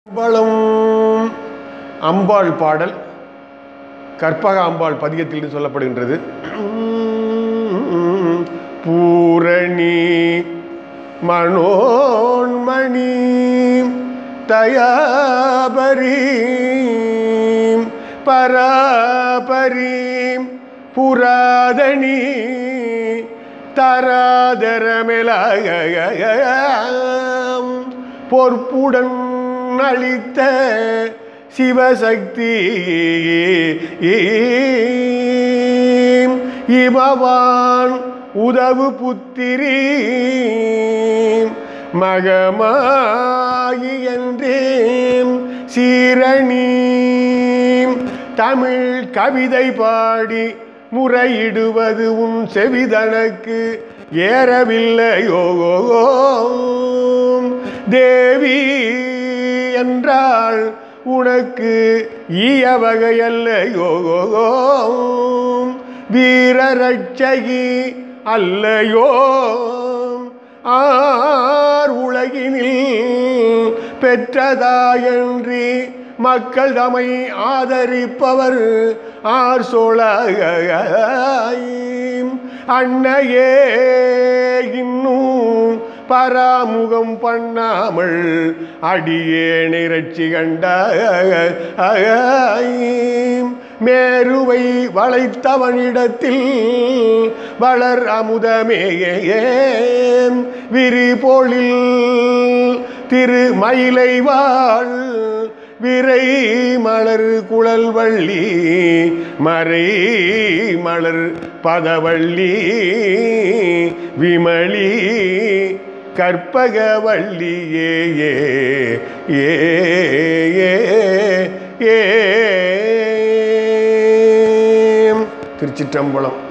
அம்பலம் அம்பாள் பாடல் கற்பக அம்பாள் பதிகத்தில் சொல்லப்படுகின்றது பூரணி மனோன்மணி தயாபரி பராபரி புராதனி தராதரமெலாம் பொற்புடன் அளித்த சிவசக்தி இமவான் உதவு புத்திரி மகமாயி என்றேன் சீரணி தமிழ் கவிதை பாடி முறையிடுவது உன் செவிதனக்கு ஏறவில்லையோ தேவி என்றால் உனக்கு ஈய வகையல்லையோ வீரரட்சகி அல்லையோ ஆர் உலகினில் பெற்றதாயன்றி மக்கள் தமை ஆதரிப்பவர் ஆர் சோழ அன்னையே இன்னும் பராமுகம் பண்ணாமல் அடியே நிறச்சி கண்ட மேருவை வளைத்தவனிடத்தில் வளர் அமுதமேயே விரிபோளில் திரு மயிலை வாழ் விரை மலர் குழல் வள்ளி மறை மலர் பதவள்ளி விமளி கற்பகவள்ளி ஏ ஏ ஏ ஏ ஏ திருச்சிற்றம்பலம்